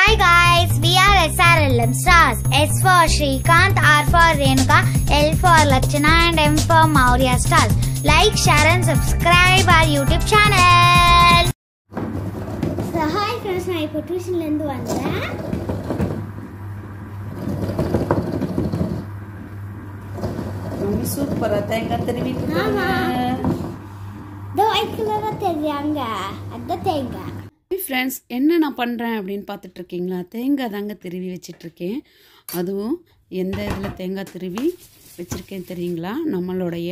Hi guys, we are SRLM stars. S for Srikanth, R for Renuka, L for Lachana and M for Maurya stars. Like, share and subscribe our YouTube channel. So, hi friends, நான் இப்போ டியூஷன்லேருந்து வந்தேன் mummy சூப்பரா தேங்காய் திருவிட்டு ஆமா. இந்த white கலராக தெரியாங்க அதுதான் தேங்காய் ஃப்ரெண்ட்ஸ் என்ன நான் பண்ணுறேன் அப்படின்னு பார்த்துட்டு இருக்கீங்களா தேங்காய் தாங்க திருவி வச்சிட்ருக்கேன் அதுவும் எந்த இதில் தேங்காய் திருவி வச்சுருக்கேன் தெரியுங்களா நம்மளுடைய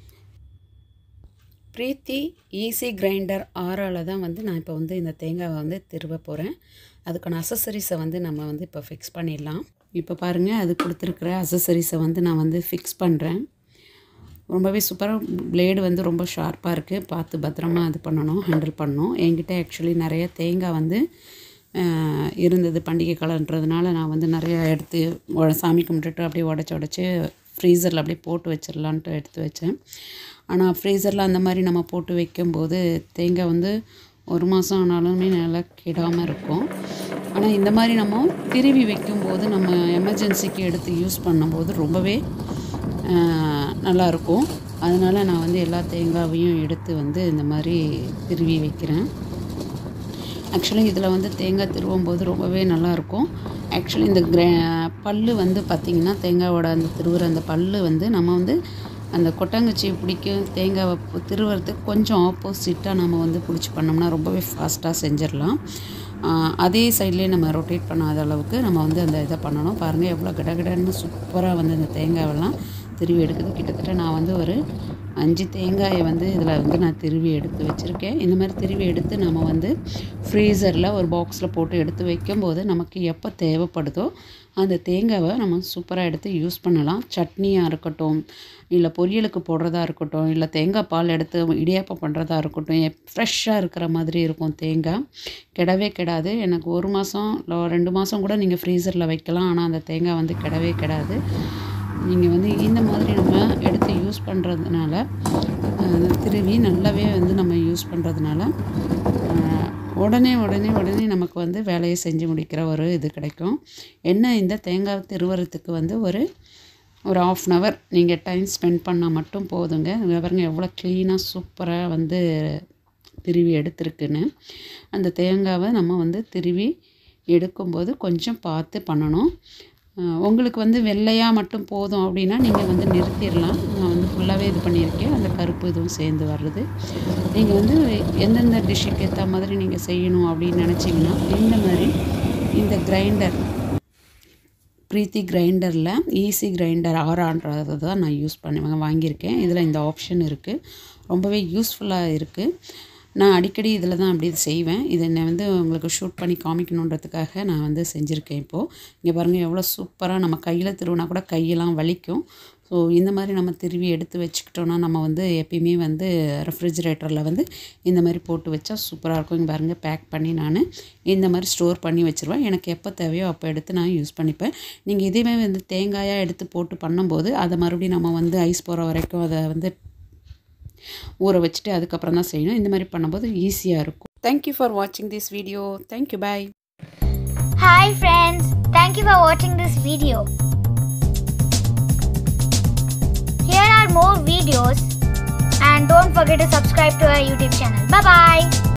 பிரீத்தி ஈஸி கிரைண்டர் ஆறால் தான் வந்து நான் இப்போ வந்து இந்த தேங்காவை வந்து திருவ போகிறேன் அதுக்கான அசசரிஸை வந்து நம்ம வந்து இப்போ ஃபிக்ஸ் பண்ணிடலாம் இப்போ பாருங்கள் அது கொடுத்துருக்குற அசசரிஸை வந்து நான் வந்து ஃபிக்ஸ் பண்ணுறேன் ரொம்பவே சூப்பராக பிளேடு வந்து ரொம்ப ஷார்ப்பாக இருக்குது பார்த்து பத்திரமா இது பண்ணணும் ஹேண்டில் பண்ணணும் என்கிட்ட ஆக்சுவலி நிறைய தேங்காய் வந்து ஆஹ், இருந்தது பண்டிகை காலன்றதுனால நான் வந்து நிறைய எடுத்து உட- சாமி கும்பிட்டுட்டு அப்படியே உடச்சி உடச்சி ஃப்ரீசரில் அப்படியே போட்டு வச்சிடலான்ட்டு எடுத்து வச்சேன் ஆனால் ஃப்ரீசரில் அந்த மாதிரி நம்ம போட்டு வைக்கும்போது தேங்காய் வந்து ஒரு மாதம் ஆனாலுமே நல்லா கெடாமல் இருக்கும் ஆனால் இந்த மாதிரி நம்ம திருவி வைக்கும்போது நம்ம எமர்ஜென்சிக்கு எடுத்து யூஸ் பண்ணும்போது ரொம்பவே ஆஹ், நல்லா இருக்கும் அதனால் நான் வந்து எல்லா தேங்காவையும் எடுத்து வந்து இந்த மாதிரி திருவி வைக்கிறேன் ஆக்சுவலி இதில் வந்து தேங்காய் திருவும் போது ரொம்பவே நல்லாயிருக்கும் ஆக்சுவலி இந்த கிரே பல்லு வந்து பார்த்திங்கன்னா தேங்காயோட அந்த திருவுற அந்த பல்லு வந்து நம்ம வந்து அந்த கொட்டாங்குச்சியை பிடிக்கும் தேங்காவை பு- திருவுறதுக்கு கொஞ்சம் ஆப்போசிட்டாக நம்ம வந்து பிடிச்சி பண்ணோம்னா ரொம்பவே ஃபாஸ்ட்டாக செஞ்சிடலாம் ஆஹ் அதே சைட்லேயே நம்ம ரொட்டேட் பண்ணாத அளவுக்கு நம்ம வந்து அந்த இதை பண்ணணும் பாருங்கள் எவ்வளோ கடகடன்னு சூப்பராக வந்து இந்த தேங்காவெல்லாம் திருவி எடுக்குது கிட்டத்தட்ட நான் வந்து ஒரு அஞ்சு தேங்காயை வந்து இதில் வந்து நான் திருவி எடுத்து வச்சுருக்கேன் இந்த மாதிரி திருவி எடுத்து நம்ம வந்து ஃப்ரீசரில் ஒரு பாக்ஸில் போட்டு எடுத்து வைக்கும்போது நமக்கு எப்போ தேவைப்படுதோ அந்த தேங்காவை நம்ம சூப்பராக எடுத்து யூஸ் பண்ணலாம் சட்னியாக இருக்கட்டும் இல்லை பொரியலுக்கு போடுறதா இருக்கட்டும் இல்லை தேங்காய் பால் எடுத்து இடியாப்பம் பண்ணுறதா இருக்கட்டும் ஃப்ரெஷ்ஷாக இருக்கிற மாதிரி இருக்கும் தேங்காய் கெடவே கெடாது எனக்கு ஒரு மாதம் இல்லை ரெண்டு மாதம் கூட நீங்கள் ஃப்ரீசரில் வைக்கலாம் ஆனால் அந்த தேங்காய் வந்து கெடவே கெடாது நீங்கள் வந்து இந்த மாதிரி நம்ம எடுத்து யூஸ் பண்ணுறதுனால திருவி நல்லாவே வந்து நம்ம யூஸ் பண்ணுறதுனால உடனே உடனே உடனே நமக்கு வந்து வேலையை செஞ்சு முடிக்கிற ஒரு இது கிடைக்கும் என்ன இந்த தேங்காய் திருவுறதுக்கு வந்து ஒரு ஒரு ஆஃப் அன் ஹவர் நீங்கள் டைம் ஸ்பெண்ட் பண்ணால் மட்டும் போதுங்க இங்க பாருங்க எவ்வளோ க்ளீனாக சூப்பராக வந்து திருவி எடுத்திருக்குன்னு அந்த தேங்காவை நம்ம வந்து திருவி எடுக்கும்போது கொஞ்சம் பார்த்து பண்ணணும் அஹ் உங்களுக்கு வந்து வெள்ளையாக மட்டும் போதும் அப்படின்னா நீங்கள் வந்து நிறுத்திடலாம் நான் வந்து ஃபுல்லாகவே இது பண்ணியிருக்கேன் அந்த கருப்பு இதுவும் சேர்ந்து வர்றது நீங்கள் வந்து எந்தெந்த டிஷ்ஷுக்கு ஏற்ற மாதிரி நீங்கள் செய்யணும் அப்படின்னு நினச்சிங்கன்னா இந்த மாதிரி இந்த கிரைண்டர் ப்ரீத்தி கிரைண்டரில் ஈஸி கிரைண்டர் ஆறான்றது தான் நான் யூஸ் பண்ணி வாங்கியிருக்கேன் இதில் இந்த ஆப்ஷன் இருக்குது ரொம்பவே யூஸ்ஃபுல்லாக இருக்குது நான் அடிக்கடி இதில் தான் அப்படி செய்வேன் இதை நான் வந்து உங்களுக்கு ஷூட் பண்ணி காமிக்கணுன்றதுக்காக நான் வந்து செஞ்சுருக்கேன் இப்போது இங்கே பாருங்கள் எவ்வளோ சூப்பராக நம்ம கையில் திருவினா கூட கையெல்லாம் வலிக்கும் ஸோ இந்த மாதிரி நம்ம திருவி எடுத்து வச்சுக்கிட்டோன்னா நம்ம வந்து எப்பயுமே வந்து ரெஃப்ரிஜிரேட்டரில் வந்து இந்த மாதிரி போட்டு வச்சா சூப்பராக இருக்கும் இங்கே பாருங்கள் பேக் பண்ணி நான் இந்த மாதிரி ஸ்டோர் பண்ணி வச்சுருவேன் எனக்கு எப்போ தேவையோ அப்போ எடுத்து நான் யூஸ் பண்ணிப்பேன் நீங்கள் இதுவே வந்து தேங்காயாக எடுத்து போட்டு பண்ணும்போது அதை மறுபடியும் நம்ம வந்து ஐஸ் போகிற வரைக்கும் அதை வந்து ஊற வச்சுட்டு அதுக்கப்புறம் தான் செய்யணும் இந்த மாதிரி பண்ணும்போது ஈஸியாக இருக்கும் தேங்க்யூ ஃபார் வாட்சிங் this video thank you bye Hi friends, thank you for watching this video. Here are more videos and don't forget to subscribe to our YouTube channel. Bye bye.